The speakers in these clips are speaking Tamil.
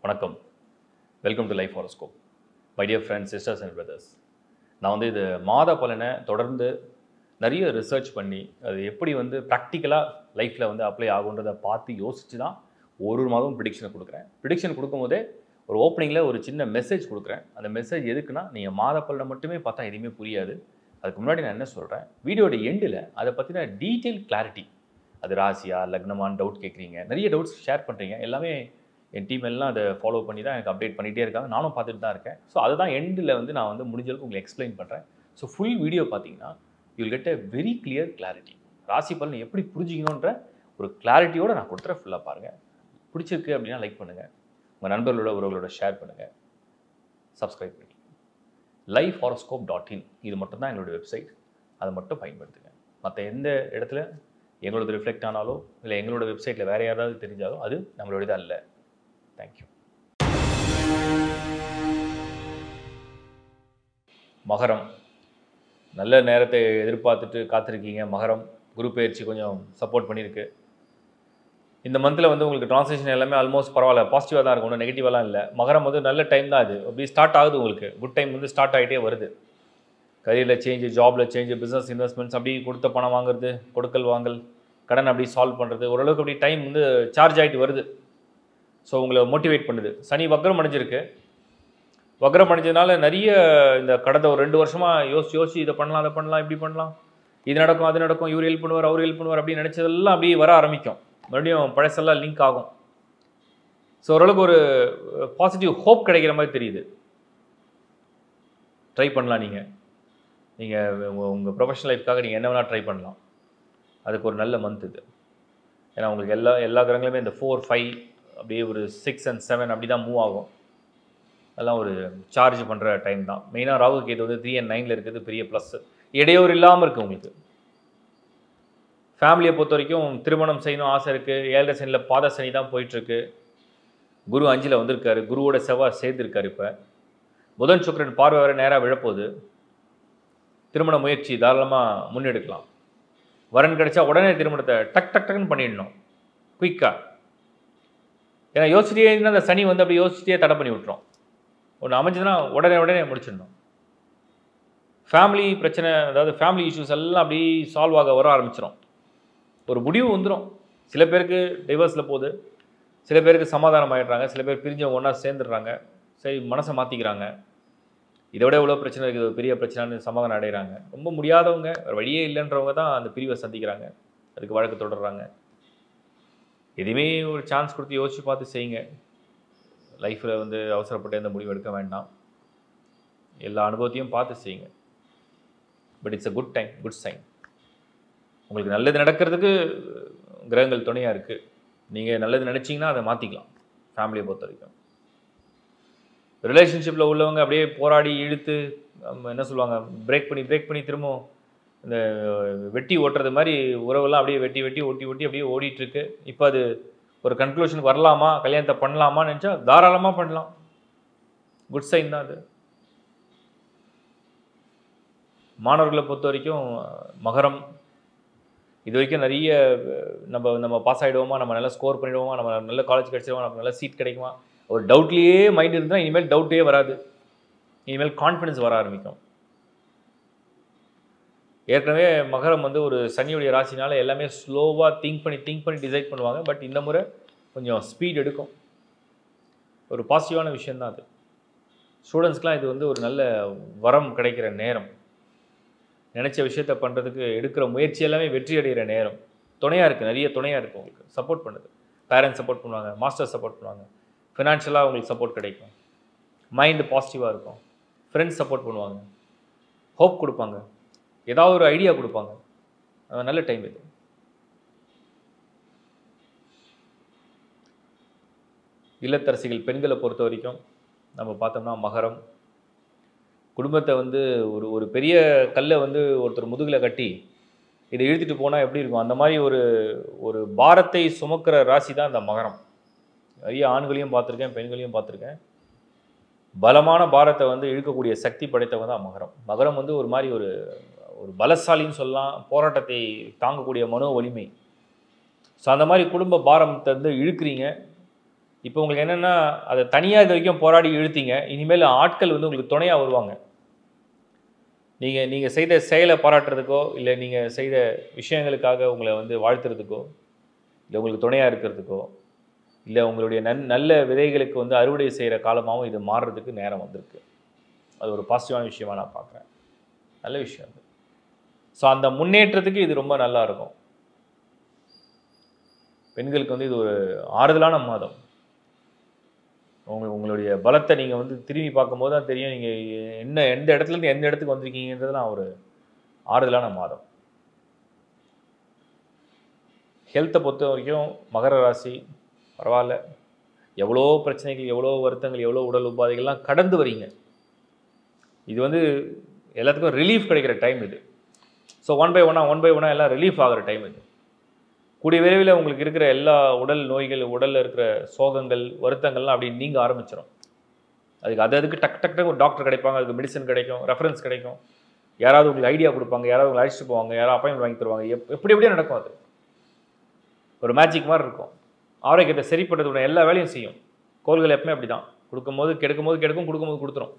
வணக்கம் welcome to life horoscope my dear friends sisters and brothers நான் வந்து இது மாத பலனை தொடர்ந்து நிறைய ரிசர்ச் பண்ணி அது எப்படி வந்து ப்ராக்டிக்கலாக லைஃப்பில் வந்து அப்ளை ஆகுன்றதை பார்த்து யோசித்து தான் ஒரு ஒரு மாதமும் ப்ரிடிக்ஷனை கொடுக்குறேன் ப்ரிடிக்ஷன் கொடுக்கும்போதே ஒரு ஓப்பனிங்கில் ஒரு சின்ன மெசேஜ் கொடுக்குறேன் அந்த மெசேஜ் எதுக்குன்னா நீங்கள் மாத பலனை மட்டுமே பார்த்தா எதுவுமே புரியாது அதுக்கு முன்னாடி நான் என்ன சொல்கிறேன் வீடியோட எண்டில் அதை பற்றின டீட்டெயில் கிளாரிட்டி அது ராசியா லக்னமான்னு டவுட் கேட்குறீங்க நிறைய டவுட்ஸ் ஷேர் பண்ணுறீங்க எல்லாமே என் டீம் எல்லாம் அதை ஃபாலோ பண்ணி தான் எனக்கு அப்டேட் பண்ணிகிட்டே இருக்காங்க நானும் பார்த்துட்டு தான் இருக்கேன் ஸோ அதுதான் எண்டில் வந்து நான் வந்து முடிஞ்ச அளவுக்கு உங்களுக்கு எக்ஸ்பிளைன் பண்ணுறேன் ஸோ ஃபுல் வீடியோ பார்த்தீங்கன்னா you'll get a very clear clarity ராசி பலன் எப்படி புரிஞ்சிக்கணுன்ற ஒரு கிளாரிட்டியோட நான் கொடுத்துறேன் ஃபுல்லாக பாருங்கள் பிடிச்சிருக்கு அப்படின்னா லைக் பண்ணுங்கள் உங்கள் நண்பர்களோட உறவுகளோட ஷேர் பண்ணுங்கள் சப்ஸ்கிரைப் பண்ணி லைஃப் ஹாரோஸ்கோப் டாட் இன் இது மட்டும் தான் எங்களோட வெப்சைட் அதை மட்டும் பயன்படுத்துங்க மற்ற எந்த இடத்துல எங்களோட ரிஃப்ளெக்ட் ஆனாலோ இல்லை எங்களோட வெப்சைட்டில் வேறு யாராவது தெரிஞ்சாலோ அது நம்மளோடது அல்ல தேங்க்யூ மகரம் நல்ல நேரத்தை எதிர்பார்த்துட்டு காத்திருக்கீங்க மகரம் குரு பயிற்சி கொஞ்சம் சப்போர்ட் பண்ணியிருக்கு இந்த மந்தில் வந்து உங்களுக்கு ட்ரான்ஸ்லேஷன் எல்லாமே ஆல்மோஸ்ட் பரவாயில்ல பாசிட்டிவாக தான் இருக்கும் ஒன்றும் நெகட்டிவாலாம் இல்லை மகரம் வந்து நல்ல டைம் தான் அது அப்படி ஸ்டார்ட் ஆகுது உங்களுக்கு குட் டைம் வந்து ஸ்டார்ட் ஆகிட்டே வருது கரியரில் சேஞ்சு ஜாபில் சேஞ்சு பிஸ்னஸ் இன்வெஸ்ட்மெண்ட்ஸ் அப்படி கொடுத்த பணம் வாங்குறது கொடுக்கல் வாங்கல் கடன் அப்படி சால்வ் பண்ணுறது ஓரளவுக்கு அப்படி டைம் வந்து சார்ஜ் ஆகிட்டு வருது ஸோ உங்களை மோட்டிவேட் பண்ணுது சனி வக்ரம் அடைஞ்சிருக்கு வக்ரம் அடைஞ்சதுனால நிறைய இந்த கடந்த ஒரு ரெண்டு வருஷமாக யோசிச்சு யோசிச்சு இதை பண்ணலாம் அதை பண்ணலாம் இப்படி பண்ணலாம் இது நடக்கும் அது நடக்கும் இவர் ஹெல்ப் பண்ணுவார் அவர் ஹெல்ப் பண்ணுவார் அப்படின்னு நினச்சதெல்லாம் அப்படியே வர ஆரம்பிக்கும் மறுபடியும் பழசெல்லாம் லிங்க் ஆகும் ஸோ ஓரளவுக்கு ஒரு பாசிட்டிவ் ஹோப் கிடைக்கிற மாதிரி தெரியுது ட்ரை பண்ணலாம் நீங்கள் நீங்கள் உங்கள் உங்கள் ப்ரொஃபஷனல் லைஃப்காக நீங்கள் என்ன வேணால் ட்ரை பண்ணலாம் அதுக்கு ஒரு நல்ல மந்த் இது ஏன்னா உங்களுக்கு எல்லா எல்லா கிரகங்களுமே இந்த ஃபோர் ஃபைவ் அப்படியே ஒரு சிக்ஸ் அண்ட் செவன் அப்படி தான் மூவ் ஆகும் அதெல்லாம் ஒரு சார்ஜ் பண்ணுற டைம் தான் மெயினாக ராகு கேது வந்து த்ரீ அண்ட் நைனில் இருக்கிறது பெரிய ப்ளஸ் இடையூறு இல்லாமல் இருக்குது உங்களுக்கு ஃபேமிலியை பொறுத்த வரைக்கும் திருமணம் செய்யணும் ஆசை இருக்குது ஏழரை சனியில் பாத சனி தான் போயிட்டுருக்கு குரு அஞ்சில் வந்திருக்காரு குருவோட செவ்வாய் சேர்ந்துருக்காரு இப்போ புதன் சுக்கரன் பார்வை வர நேராக விழப்போகுது திருமண முயற்சி தாராளமாக முன்னெடுக்கலாம் வரன் கிடைச்சா உடனே திருமணத்தை டக் டக் டக்குன்னு பண்ணிடணும் குயிக்காக ஏன்னா யோசிச்சிட்டே இருந்தால் அந்த சனி வந்து அப்படி யோசிச்சிட்டே தடை பண்ணி விட்டுரும் ஒன்று அமைஞ்சதுன்னா உடனே உடனே முடிச்சிடணும் ஃபேமிலி பிரச்சனை அதாவது ஃபேமிலி இஷ்யூஸ் எல்லாம் அப்படி சால்வ் ஆக வர ஆரம்பிச்சிடும் ஒரு முடிவு வந்துடும் சில பேருக்கு டைவர்ஸில் போகுது சில பேருக்கு சமாதானம் ஆகிடுறாங்க சில பேர் பிரிஞ்சவங்க ஒன்றா சேர்ந்துடுறாங்க சரி மனசை மாற்றிக்கிறாங்க இதை விட எவ்வளோ பிரச்சனை இருக்குது ஒரு பெரிய பிரச்சனைன்னு சமாதானம் அடைகிறாங்க ரொம்ப முடியாதவங்க வேறு வழியே இல்லைன்றவங்க தான் அந்த பிரிவை சந்திக்கிறாங்க அதுக்கு வழக்கு தொடர்றாங்க எதுவுமே ஒரு சான்ஸ் கொடுத்து யோசித்து பார்த்து செய்யுங்க லைஃப்பில் வந்து அவசரப்பட்டு எந்த முடிவு எடுக்க வேண்டாம் எல்லா அனுபவத்தையும் பார்த்து செய்யுங்க but it's a good time good sign உங்களுக்கு நல்லது நடக்கிறதுக்கு கிரகங்கள் துணையாக இருக்குது நீங்கள் நல்லது நினச்சிங்கன்னா அதை மாற்றிக்கலாம் ஃபேமிலியை பொறுத்த வரைக்கும் ரிலேஷன்ஷிப்பில் உள்ளவங்க அப்படியே போராடி இழுத்து நம்ம என்ன சொல்லுவாங்க பிரேக் பண்ணி பிரேக் பண்ணி திரும்பவும் இந்த வெட்டி ஓட்டுறது மாதிரி உறவெல்லாம் அப்படியே வெட்டி வெட்டி ஒட்டி ஒட்டி அப்படியே ஓடிட்டுருக்கு இப்போ அது ஒரு கன்க்ளூஷனுக்கு வரலாமா கல்யாணத்தை பண்ணலாமான்னு நினச்சா தாராளமாக பண்ணலாம் குட் சைன் தான் அது மாணவர்களை பொறுத்த வரைக்கும் மகரம் இது வரைக்கும் நிறைய நம்ம நம்ம பாஸ் ஆகிடுவோமா நம்ம நல்லா ஸ்கோர் பண்ணிடுவோமா நம்ம நல்ல காலேஜ் கிடச்சிடுவோமா நம்ம நல்ல சீட் கிடைக்குமா ஒரு டவுட்லேயே மைண்ட் இருந்தால் இனிமேல் டவுட்டே வராது இனிமேல் கான்ஃபிடன்ஸ் வர ஆரம்பிக்கும் ஏற்கனவே மகரம் வந்து ஒரு சனியுடைய ராசினால எல்லாமே ஸ்லோவாக திங்க் பண்ணி திங்க் பண்ணி டிசைட் பண்ணுவாங்க பட் இந்த முறை கொஞ்சம் ஸ்பீட் எடுக்கும் ஒரு பாசிட்டிவான விஷயந்தான் அது ஸ்டூடெண்ட்ஸ்க்கெலாம் இது வந்து ஒரு நல்ல வரம் கிடைக்கிற நேரம் நினச்ச விஷயத்த பண்ணுறதுக்கு எடுக்கிற முயற்சி எல்லாமே வெற்றி அடைகிற நேரம் துணையாக இருக்குது நிறைய துணையாக இருக்குது உங்களுக்கு சப்போர்ட் பண்ணுது பேரண்ட்ஸ் சப்போர்ட் பண்ணுவாங்க மாஸ்டர் சப்போர்ட் பண்ணுவாங்க ஃபினான்ஷியலாக உங்களுக்கு சப்போர்ட் கிடைக்கும் மைண்டு பாசிட்டிவாக இருக்கும் ஃப்ரெண்ட்ஸ் சப்போர்ட் பண்ணுவாங்க ஹோப் கொடுப்பாங்க ஏதாவது ஒரு ஐடியா கொடுப்பாங்க நல்ல டைம் இது இல்லத்தரசிகள் பெண்களை பொறுத்த வரைக்கும் நம்ம பார்த்தோம்னா மகரம் குடும்பத்தை வந்து ஒரு ஒரு பெரிய கல்லை வந்து ஒருத்தர் முதுகில் கட்டி இதை இழுத்துட்டு போனால் எப்படி இருக்கும் அந்த மாதிரி ஒரு ஒரு பாரத்தை சுமக்கிற ராசி தான் இந்த மகரம் நிறைய ஆண்களையும் பார்த்துருக்கேன் பெண்களையும் பார்த்துருக்கேன் பலமான பாரத்தை வந்து இழுக்கக்கூடிய சக்தி படைத்தவங்க தான் மகரம் மகரம் வந்து ஒரு மாதிரி ஒரு ஒரு பலசாலின்னு சொல்லலாம் போராட்டத்தை தாங்கக்கூடிய மனோ வலிமை ஸோ அந்த மாதிரி குடும்ப பாரத்தை வந்து இழுக்கிறீங்க இப்போ உங்களுக்கு என்னென்னா அதை தனியாக இது வரைக்கும் போராடி இழுத்தீங்க இனிமேல் ஆட்கள் வந்து உங்களுக்கு துணையாக வருவாங்க நீங்கள் நீங்கள் செய்த செயலை பாராட்டுறதுக்கோ இல்லை நீங்கள் செய்த விஷயங்களுக்காக உங்களை வந்து வாழ்த்துறதுக்கோ இல்லை உங்களுக்கு துணையாக இருக்கிறதுக்கோ இல்லை உங்களுடைய நன் நல்ல விதைகளுக்கு வந்து அறுவடை செய்கிற காலமாகவும் இது மாறுறதுக்கு நேரம் வந்திருக்கு அது ஒரு பாசிட்டிவான விஷயமா நான் பார்க்குறேன் நல்ல விஷயம் அது ஸோ அந்த முன்னேற்றத்துக்கு இது ரொம்ப நல்லா இருக்கும் பெண்களுக்கு வந்து இது ஒரு ஆறுதலான மாதம் உங்க உங்களுடைய பலத்தை நீங்கள் வந்து திரும்பி பார்க்கும்போது தான் தெரியும் நீங்கள் என்ன எந்த இடத்துலேருந்து எந்த இடத்துக்கு வந்திருக்கீங்கன்றதுலாம் ஒரு ஆறுதலான மாதம் ஹெல்த்தை பொறுத்த வரைக்கும் மகர ராசி பரவாயில்ல எவ்வளோ பிரச்சனைகள் எவ்வளோ வருத்தங்கள் எவ்வளோ உடல் உபாதைகள்லாம் கடந்து வரீங்க இது வந்து எல்லாத்துக்கும் ரிலீஃப் கிடைக்கிற டைம் இது ஸோ ஒன் பை ஒன்னாக ஒன் பை ஒன்னாக எல்லாம் ரிலீஃப் ஆகிற டைம் இது கூடிய விரைவில் உங்களுக்கு இருக்கிற எல்லா உடல் நோய்கள் உடலில் இருக்கிற சோகங்கள் வருத்தங்கள்லாம் அப்படி நீங்க ஆரம்பிச்சிடும் அதுக்கு அது அதுக்கு டக் டக் டக் ஒரு டாக்டர் கிடைப்பாங்க அதுக்கு மெடிசன் கிடைக்கும் ரெஃபரன்ஸ் கிடைக்கும் யாராவது உங்களுக்கு ஐடியா கொடுப்பாங்க யாராவது உங்களை அழைச்சிட்டு போவாங்க யாராவது அப்பாயின்மெண்ட் வாங்கி தருவாங்க எப் எப்படி எப்படியே நடக்கும் அது ஒரு மேஜிக் மாதிரி இருக்கும் ஆரோக்கியத்தை சரி பண்ணுறதுடைய எல்லா வேலையும் செய்யும் கோள்கள் எப்பவுமே அப்படி தான் கொடுக்கும்போது கெடுக்கும்போது கெடுக்கும் கொடுக்கும்போது கொடுத்துரும்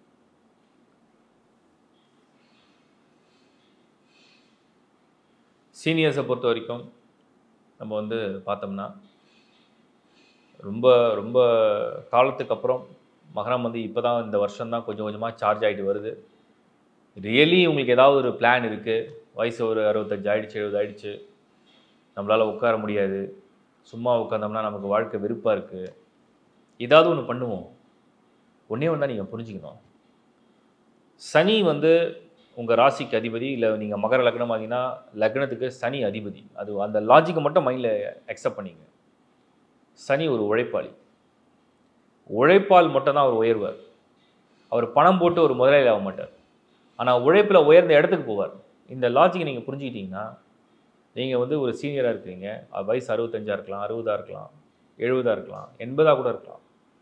சீனியர்ஸை பொறுத்த வரைக்கும் நம்ம வந்து பார்த்தோம்னா ரொம்ப ரொம்ப காலத்துக்கு அப்புறம் மகரம் வந்து இப்போ தான் இந்த வருஷம் தான் கொஞ்சம் கொஞ்சமாக சார்ஜ் ஆகிட்டு வருது ரியலி உங்களுக்கு ஏதாவது ஒரு பிளான் இருக்குது வயசு ஒரு அறுபத்தஞ்சு ஆயிடுச்சு எழுபது ஆயிடுச்சு நம்மளால் உட்கார முடியாது சும்மா உட்காந்தோம்னா நமக்கு வாழ்க்கை வெறுப்பாக இருக்குது ஏதாவது ஒன்று பண்ணுவோம் ஒன்றே ஒன்றா நீங்கள் புரிஞ்சுக்கணும் சனி வந்து உங்கள் ராசிக்கு அதிபதி இல்லை நீங்கள் மகர லக்னம் ஆகினா லக்னத்துக்கு சனி அதிபதி அது அந்த லாஜிக்கை மட்டும் மைண்டில் அக்செப்ட் பண்ணிங்க சனி ஒரு உழைப்பாளி உழைப்பால் மட்டும்தான் அவர் உயர்வார் அவர் பணம் போட்டு ஒரு முதலாளி ஆக மாட்டார் ஆனால் உழைப்பில் உயர்ந்த இடத்துக்கு போவார் இந்த லாஜிக்கை நீங்கள் புரிஞ்சுக்கிட்டீங்கன்னா நீங்கள் வந்து ஒரு சீனியராக இருக்கிறீங்க அது வயசு அறுபத்தஞ்சா இருக்கலாம் அறுபதாக இருக்கலாம் எழுபதாக இருக்கலாம் எண்பதாக கூட இருக்கலாம்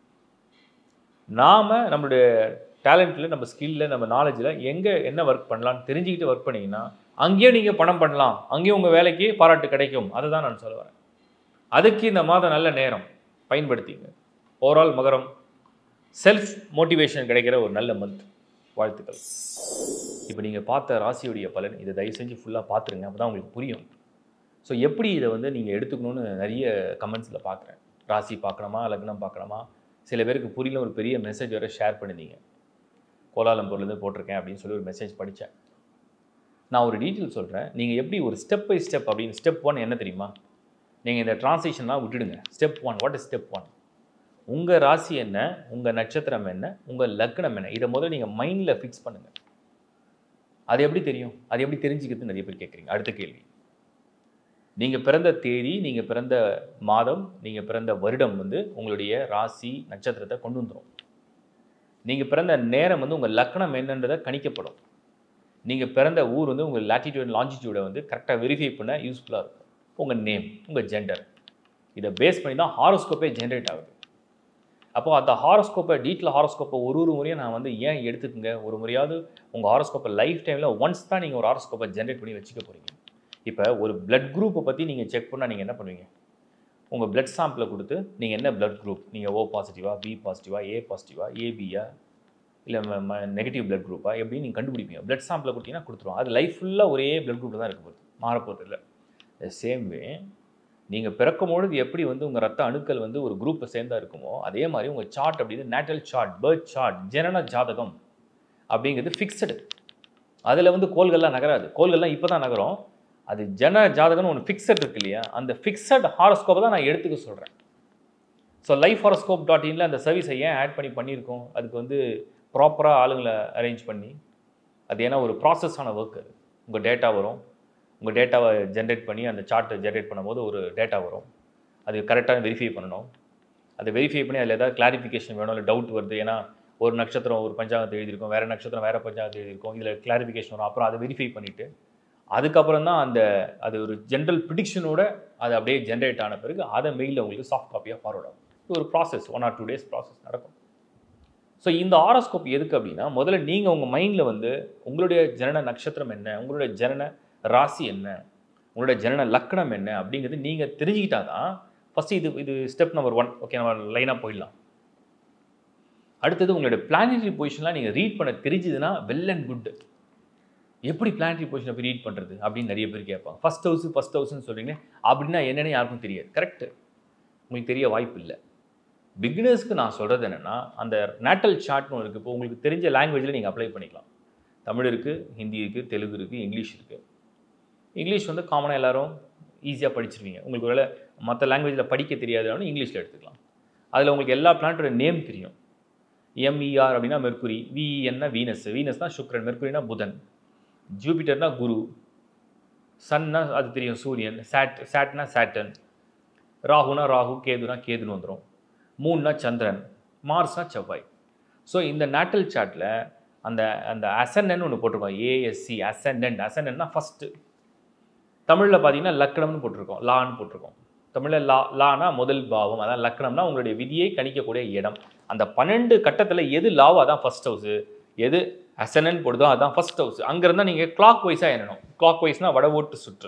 நாம் நம்மளுடைய டேலண்ட்டில் நம்ம ஸ்கில்லில் நம்ம நாலேஜில் எங்கே என்ன ஒர்க் பண்ணலாம்னு தெரிஞ்சுக்கிட்டு ஒர்க் பண்ணிங்கன்னா அங்கேயே நீங்கள் பணம் பண்ணலாம் அங்கேயும் உங்கள் வேலைக்கு பாராட்டு கிடைக்கும் அதை தான் நான் சொல்ல வரேன் அதுக்கு இந்த மாதம் நல்ல நேரம் பயன்படுத்திங்க ஓவரால் மகரம் செல்ஃப் மோட்டிவேஷன் கிடைக்கிற ஒரு நல்ல மந்த் வாழ்த்துக்கள் இப்போ நீங்கள் பார்த்த ராசியுடைய பலன் இதை தயவு செஞ்சு ஃபுல்லாக பார்த்துருங்க அப்போ தான் உங்களுக்கு புரியும் ஸோ எப்படி இதை வந்து நீங்கள் எடுத்துக்கணும்னு நிறைய கமெண்ட்ஸில் பார்க்குறேன் ராசி பார்க்கணுமா லக்னம் பார்க்கணுமா சில பேருக்கு புரியல ஒரு பெரிய மெசேஜ் வேறு ஷேர் பண்ணியிருந்தீங்க கோலாலம்பூர்லேருந்து போட்டிருக்கேன் அப்படின்னு சொல்லி ஒரு மெசேஜ் படித்தேன் நான் ஒரு டீட்டெயில் சொல்கிறேன் நீங்கள் எப்படி ஒரு ஸ்டெப் பை ஸ்டெப் அப்படின்னு ஸ்டெப் ஒன் என்ன தெரியுமா நீங்கள் இந்த டிரான்சேஷன்லாம் விட்டுடுங்க step one what is step one உங்கள் ராசி என்ன உங்கள் நட்சத்திரம் என்ன உங்கள் லக்னம் என்ன இதை முதல்ல நீங்கள் மைண்டில் ஃபிக்ஸ் பண்ணுங்கள் அது எப்படி தெரியும் அது எப்படி தெரிஞ்சுக்கிறது நிறைய பேர் கேட்குறீங்க அடுத்த கேள்வி நீங்கள் பிறந்த தேதி நீங்கள் பிறந்த மாதம் நீங்கள் பிறந்த வருடம் வந்து உங்களுடைய ராசி நட்சத்திரத்தை கொண்டு வந்துடும் நீங்கள் பிறந்த நேரம் வந்து உங்கள் லக்னம் என்னன்றதை கணிக்கப்படும் நீங்கள் பிறந்த ஊர் வந்து உங்கள் லாட்டிடியூட் லாஞ்சிடியூடை வந்து கரெக்டாக வெரிஃபை பண்ண யூஸ்ஃபுல்லாக இருக்கும் உங்கள் நேம் உங்கள் ஜெண்டர் இதை பேஸ் பண்ணி தான் ஹாரோஸ்கோப்பே ஜென்ரேட் ஆகுது அப்போ அந்த ஹாரோஸ்கோப்பை டீட்டில் ஹாரோஸ்கோப்பை ஒரு ஒரு முறையும் நான் வந்து ஏன் எடுத்துக்கங்க ஒரு முறையாவது உங்கள் ஹாரோஸ்கோப்பை லைஃப் டைமில் ஒன்ஸ் தான் நீங்கள் ஒரு ஹாரோஸ்கோப்பை ஜென்ரேட் பண்ணி வச்சுக்க போகிறீங்க இப்போ ஒரு பிளட் குரூப்பை பற்றி நீங்கள் செக் பண்ணால் நீங்கள் என்ன பண்ணுவீங்க உங்கள் பிளட் சாம்பிளை கொடுத்து நீங்கள் என்ன பிளட் குரூப் நீங்கள் ஓ பாசிட்டிவா பி பாசிட்டிவா ஏ பாசிட்டிவா ஏபியா இல்லை நெகட்டிவ் பிளட் குரூப்பா எப்படி நீங்கள் கண்டுபிடிப்பீங்க பிளட் சாம்பிளை கொடுத்தீங்கன்னா கொடுத்துருவோம் அது லைஃப் ஃபுல்லாக ஒரே பிளட் குரூப்பில் தான் இருக்க போகுது மாறப்போகிறது இல்லை சேம் வே நீங்கள் பிறக்கும்பொழுது எப்படி வந்து உங்கள் ரத்த அணுக்கள் வந்து ஒரு குரூப்பை சேர்ந்தா இருக்குமோ அதே மாதிரி உங்கள் சார்ட் அப்படின்னு நேட்டல் சார்ட் பர்த் சார்ட் ஜனன ஜாதகம் அப்படிங்கிறது ஃபிக்ஸடு அதில் வந்து கோள்கள்லாம் நகராது கோள்கள்லாம் இப்போ தான் நகரும் அது ஜன ஜாதகம்னு ஒன்று ஃபிக்ஸட் இருக்கு இல்லையா அந்த ஃபிக்ஸட் ஹாரோஸ்கோப்பை தான் நான் எடுத்துக்க சொல்கிறேன் ஸோ லைஃப் ஹாரோஸ்கோப் டாட் இனில் அந்த சர்வீஸை ஏன் ஆட் பண்ணி பண்ணியிருக்கோம் அதுக்கு வந்து ப்ராப்பராக ஆளுங்களை அரேஞ்ச் பண்ணி அது ஏன்னா ஒரு ப்ராசஸான ஒர்க் அது உங்கள் டேட்டா வரும் உங்கள் டேட்டாவை ஜென்ரேட் பண்ணி அந்த சார்ட்டை ஜென்ரேட் பண்ணும்போது ஒரு டேட்டா வரும் அது கரெக்டாக வெரிஃபை பண்ணணும் அதை வெரிஃபை பண்ணி அதில் ஏதாவது கிளாரிஃபிகேஷன் வேணும் இல்லை டவுட் வருது ஏன்னா ஒரு நட்சத்திரம் ஒரு பஞ்சாங்கத்தை எழுதியிருக்கோம் வேறு நட்சத்திரம் வேறு பஞ்சாங்கத்தை எழுதியிருக்கோம் இதில் கிளாரிஃபிகேஷன் வரும் அப்புறம் அதை வெரிஃபை பண்ணிவிட்டு அதுக்கப்புறம் தான் அந்த அது ஒரு ஜென்ரல் ப்ரிடிக்ஷனோட அது அப்படியே ஜென்ரேட் ஆன பிறகு அதை மெயிலில் உங்களுக்கு சாஃப்ட் காப்பியாக ஃபார்வர்ட் ஆகும் இது ஒரு process one or two days process நடக்கும் ஸோ இந்த ஆரோஸ்கோப் எதுக்கு அப்படின்னா முதல்ல நீங்கள் உங்கள் மைண்டில் வந்து உங்களுடைய ஜனன நட்சத்திரம் என்ன உங்களுடைய ஜனன ராசி என்ன உங்களுடைய ஜனன லக்கணம் என்ன அப்படிங்கிறது நீங்கள் தெரிஞ்சுக்கிட்டா தான் ஃபஸ்ட்டு இது இது ஸ்டெப் நம்பர் ஒன் ஓகே நம்ம லைனாக போயிடலாம் அடுத்தது உங்களோட பிளானட்டரி பொசிஷன்லாம் நீங்கள் ரீட் பண்ண தெரிஞ்சுதுன்னா வெல் அண்ட் குட் எப்படி பிளானட்டரி பொசிஷனை போய் ரீட் பண்ணுறது அப்படின்னு நிறைய பேர் கேட்பாங்க ஃபஸ்ட் ஹவுஸ் ஃபஸ்ட் ஹவுஸ்னு சொல்கிறீங்க அப்படின்னா என்னென்னு யாருக்கும் தெரியாது கரெக்டு உங்களுக்கு தெரிய வாய்ப்பு இல்லை பிகினர்ஸ்க்கு நான் சொல்கிறது என்னென்னா அந்த நேட்டல் சார்ட்னு இருக்குது இப்போ உங்களுக்கு தெரிஞ்ச லாங்குவேஜில் நீங்கள் அப்ளை பண்ணிக்கலாம் தமிழ் இருக்குது ஹிந்தி இருக்குது தெலுங்கு இருக்குது இங்கிலீஷ் இருக்குது இங்கிலீஷ் வந்து காமனாக எல்லாரும் ஈஸியாக படிச்சிருவீங்க உங்களுக்கு ஒருவேளை மற்ற லாங்குவேஜில் படிக்க தெரியாதுனாலும் இங்கிலீஷில் எடுத்துக்கலாம் அதில் உங்களுக்கு எல்லா பிளானட்டோட நேம் தெரியும் எம்இஆர் அப்படின்னா மெர்க்குரி விஇஎன்னா வீனஸ் வீனஸ்னா சுக்ரன் மெர்க்குரினா புதன் ஜூபிட்டர்னா குரு சன்னா அது தெரியும் சூரியன் சாட் சாட்னா சாட்டன் ராகுனா ராகு கேதுனா கேதுன்னு வந்துடும் மூணுனா சந்திரன் மார்ஸ்னா செவ்வாய் ஸோ இந்த நேட்டல் சார்ட்டில் அந்த அந்த அசன்னன்னு ஒன்று போட்டிருக்கோம் ஏஎஸ்சி அசண்டன்ட் அசண்டன்னா ஃபஸ்ட்டு தமிழில் பார்த்தீங்கன்னா லக்னம்னு போட்டிருக்கோம் லான்னு போட்டிருக்கோம் தமிழில் லா லானா முதல் பாவம் அதான் லக்னம்னா உங்களுடைய விதியை கணிக்கக்கூடிய இடம் அந்த பன்னெண்டு கட்டத்தில் எது லாவோ அதான் ஃபஸ்ட் ஹவுஸு எது அசனன் போடுதோ அதான் ஃபஸ்ட் ஹவுஸ் அங்கேருந்தால் நீங்கள் கிளாக் வைஸாக எண்ணணும் கிளாக் வைஸ்னால் வட ஓட்டு சுற்று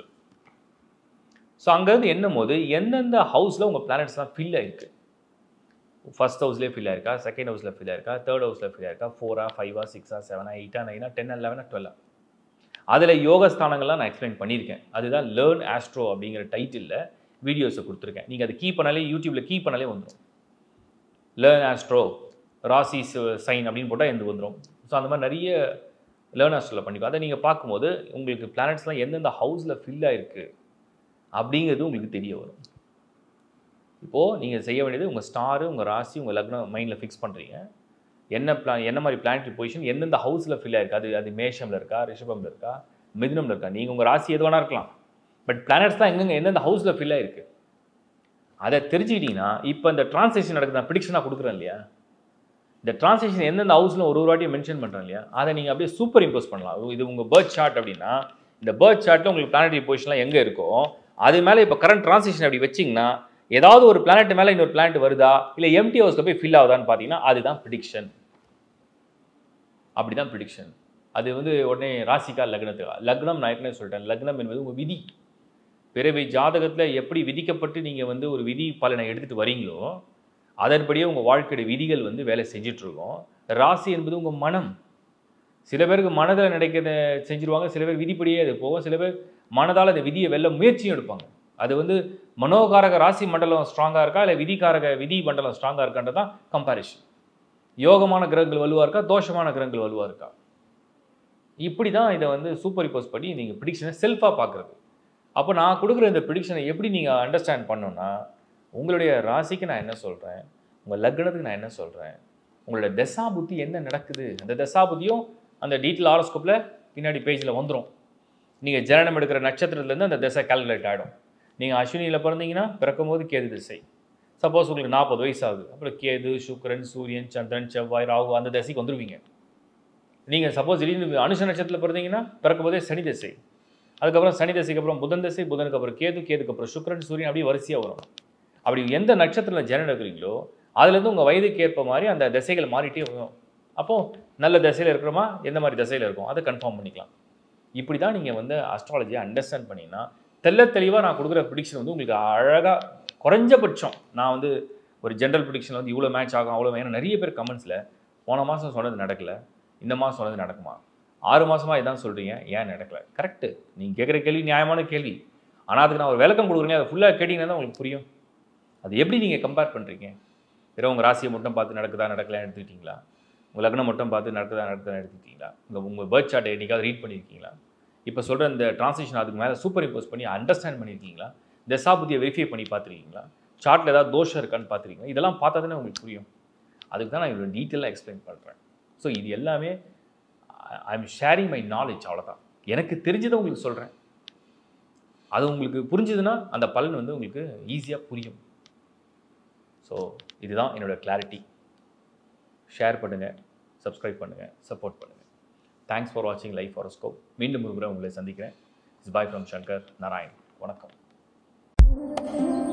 ஸோ அங்கேருந்து எண்ணும் போது எந்தெந்த ஹவுஸில் உங்கள் பிளானட்ஸ்லாம் ஃபில் ஆயிருக்கு ஃபர்ஸ்ட் ஹவுஸ்லேயே ஃபில் ஆயிருக்கா செகண்ட் ஹவுஸில் ஃபில் ஆயிருக்கா தேர்ட் ஹவுஸில் ஃபில் ஆயிருக்கா ஃபோரா ஃபைவா சிக்ஸா செவனா எயிட்டா நைனா டென்னா லெவனா டுவெல்லா அதில் யோக ஸ்தானங்கள்லாம் நான் எக்ஸ்பிளைன் பண்ணியிருக்கேன் அதுதான் லேர்ன் ஆஸ்ட்ரோ அப்படிங்கிற டைட்டிலில் வீடியோஸை கொடுத்துருக்கேன் நீங்கள் அதை கீ பண்ணாலே யூடியூப்பில் கீ பண்ணாலே வந்துடும் லேர்ன் ஆஸ்ட்ரோ ராசி சைன் அப்படின்னு போட்டால் எந்த வந்துடும் ஸோ அந்த மாதிரி நிறைய லேர்ன் ஆஸ்ட்ரோவில் பண்ணிக்கோ அதை நீங்கள் பார்க்கும்போது உங்களுக்கு பிளானட்ஸ்லாம் எந்தெந்த ஹவுஸில் ஃபில் ஆயிருக்கு அப்படிங்கிறது உங்களுக்கு தெரிய வரும் இப்போது நீங்கள் செய்ய வேண்டியது உங்கள் ஸ்டாரு உங்கள் ராசி உங்கள் லக்னம் மைண்டில் ஃபிக்ஸ் பண்ணுறீங்க என்ன பிளான் என்ன மாதிரி பிளானட்டரி பொசிஷன் எந்தெந்த ஹவுஸில் ஃபில் ஆயிருக்கு அது அது மேஷமில் இருக்கா ரிஷபமில் இருக்கா மிதுனமில் இருக்கா நீங்கள் உங்கள் ராசி எது வேணா இருக்கலாம் பட் பிளானட்ஸ் தான் எங்கெங்க எந்தெந்த ஹவுஸில் ஃபில் ஆயிருக்கு அதை தெரிஞ்சுக்கிட்டீங்கன்னா இப்போ இந்த டிரான்சேக்ஷன் நடக்குது நான் ப்ரிடிக்ஷனாக கொடுக்குறேன் இல்லையா இந்த டிரான்சேக்ஷன் எந்தெந்த ஹவுஸில் ஒரு ஒரு வாட்டியும் மென்ஷன் பண்ணுறேன் இல்லையா அதை நீங்கள் அப்படியே சூப்பர் இம்போஸ் பண்ணலாம் இது உங்கள் பேர்த் சார்ட் அப்படின்னா இந்த பேர்த் சார்ட்டில் உங்களுக்கு பிளானட்டரி பொசிஷன்லாம் எங்கே இருக்கோ அது மேலே இப்போ கரண்ட் டிரான்சேக்ஷன் அப்படி வச்சிங்கன்னா ஏதாவது ஒரு பிளானட் மேலே இன்னொரு பிளானட் வருதா இல்லை எம்டி ஹவுஸில் போய் ஃபில் ஆகுதான்னு பார்த்தீங்கன்னா அதுதான் ப்ரிடிக்ஷன் அப்படிதான் ப்ரிடிக்ஷன் அது வந்து உடனே ராசிக்கா லக்னத்துக்கா லக்னம் நான் ஏற்கனவே சொல்லிட்டேன் லக்னம் என்பது உங்கள் விதி பிறவி ஜாதகத்தில் எப்படி விதிக்கப்பட்டு நீங்கள் வந்து ஒரு விதி பலனை எடுத்துகிட்டு வரீங்களோ அதன்படியே உங்கள் வாழ்க்கையோட விதிகள் வந்து வேலை செஞ்சிட்ருக்கோம் ராசி என்பது உங்கள் மனம் சில பேருக்கு மனதில் நடக்கிறத செஞ்சுருவாங்க சில பேர் விதிப்படியே அது போகும் சில பேர் மனதால் அந்த விதியை வெல்ல முயற்சியும் எடுப்பாங்க அது வந்து மனோகாரக ராசி மண்டலம் ஸ்ட்ராங்காக இருக்கா இல்லை விதிகாரக விதி மண்டலம் ஸ்ட்ராங்காக இருக்கான்றது தான் கம்பாரிஷன் யோகமான கிரகங்கள் வலுவாக இருக்கா தோஷமான கிரகங்கள் வலுவாக இருக்கா இப்படி தான் இதை வந்து சூப்பர் இப்போஸ் பண்ணி நீங்கள் ப்ரிடிக்ஷனை செல்ஃபாக பார்க்குறது அப்போ நான் கொடுக்குற இந்த ப்ரிடிக்ஷனை எப்படி நீங்கள் அண்டர்ஸ்டாண்ட் பண்ணணும்னா உங்களுடைய ராசிக்கு நான் என்ன சொல்கிறேன் உங்கள் லக்னத்துக்கு நான் என்ன சொல்கிறேன் உங்களோட தசா புத்தி என்ன நடக்குது அந்த தசா புத்தியும் அந்த டீட்டெயில் ஆரோஸ்கோப்பில் பின்னாடி பேஜில் வந்துடும் நீங்கள் ஜனனம் எடுக்கிற நட்சத்திரத்துலேருந்து அந்த திசை கால்குலேட் ஆகிடும் நீங்கள் அஸ்வினியில் பிறந்தீங்கன்னா பிறக்கும்போது கேது திசை சப்போஸ் உங்களுக்கு நாற்பது வயசு ஆகுது அப்புறம் கேது சுக்கிரன் சூரியன் சந்திரன் செவ்வாய் ராகு அந்த திசைக்கு வந்துடுவீங்க நீங்கள் சப்போஸ் திடீர்னு அனுஷ நட்சத்திரத்தில் பிறந்தீங்கன்னா பிறக்கும்போதே சனி திசை அதுக்கப்புறம் சனி திசைக்கு அப்புறம் புதன் திசை புதனுக்கு அப்புறம் கேது கேதுக்கு அப்புறம் சுக்கிரன் சூரியன் அப்படியே வரிசையாக வரும் அப்படி எந்த நட்சத்திரத்தில் ஜனம் எடுக்கிறீங்களோ அதுலேருந்து உங்கள் வயதுக்கு ஏற்ப மாதிரி அந்த திசைகள் மாறிட்டே வரும் அப்போது நல்ல திசையில் இருக்கிறோமா எந்த மாதிரி திசையில் இருக்கும் அதை கன்ஃபார்ம் பண்ணிக்கலாம் இப்படி தான் நீங்கள் வந்து அஸ்ட்ராலஜியை அண்டர்ஸ்டாண்ட் பண்ணிங்கன்னா தெள்ள தெளிவாக நான் கொடுக்குற ப்ரிடிக்ஷன் வந்து உங்களுக்கு அழகாக குறைஞ்சபட்சம் நான் வந்து ஒரு ஜென்ரல் ப்ரிடிக்ஷன் வந்து இவ்வளோ மேட்ச் ஆகும் அவ்வளோ ஏன்னா நிறைய பேர் கமெண்ட்ஸில் போன மாதம் சொன்னது நடக்கல இந்த மாதம் சொன்னது நடக்குமா ஆறு மாதமாக இதான் சொல்கிறீங்க ஏன் நடக்கல கரெக்டு நீங்கள் கேட்குற கேள்வி நியாயமான கேள்வி ஆனால் அதுக்கு நான் ஒரு விளக்கம் கொடுக்குறேன் அதை ஃபுல்லாக கேட்டிங்கன்னா தான் உங்களுக்கு புரியும் அது எப்படி நீங்கள் கம்பேர் பண்ணுறீங்க வெறும் உங்கள் ராசியை மட்டும் பார்த்து நடக்குதா நடக்கலான்னு எடுத்துக்கிட்டீங்களா உங்கள் லக்னம் மட்டும் பார்த்து நடக்குதா நடக்குதா எடுத்துக்கிட்டீங்களா உங்கள் உங்கள் பேர்த் சார்ட்டை என்னைக்காவது ரீட் பண்ணியிருக்கீங்களா இப்போ சொல்கிற இந்த டிரான்ஸ்லேஷன் அதுக்கு மேலே சூப்பர் இம்போஸ் பண்ணி அண்டர்ஸ்டாண்ட் பண்ணியிருக்கீங்களா தசாபுத்தியை வெரிஃபை பண்ணி பார்த்துருக்கீங்களா சார்ட்டில் ஏதாவது தோஷம் இருக்கான்னு பார்த்துருக்கீங்களா இதெல்லாம் பார்த்தா தானே உங்களுக்கு புரியும் அதுக்கு தான் நான் இவ்வளோ டீட்டெயிலாக எக்ஸ்பிளைன் பண்ணுறேன் ஸோ இது எல்லாமே I am sharing my knowledge அவ்வளோதான் எனக்கு தெரிஞ்சதை உங்களுக்கு சொல்கிறேன் அது உங்களுக்கு புரிஞ்சுதுன்னா அந்த பலன் வந்து உங்களுக்கு ஈஸியாக புரியும் ஸோ இதுதான் என்னோடய கிளாரிட்டி ஷேர் பண்ணுங்கள் சப்ஸ்கிரைப் பண்ணுங்கள் சப்போர்ட் பண்ணுங்கள் தேங்க்ஸ் ஃபார் வாட்சிங் லைஃப் ஹாரோஸ்கோப் மீண்டும் ஒரு முறை உங்களை சந்திக்கிறேன் is bye from Shankar Narayan வணக்கம்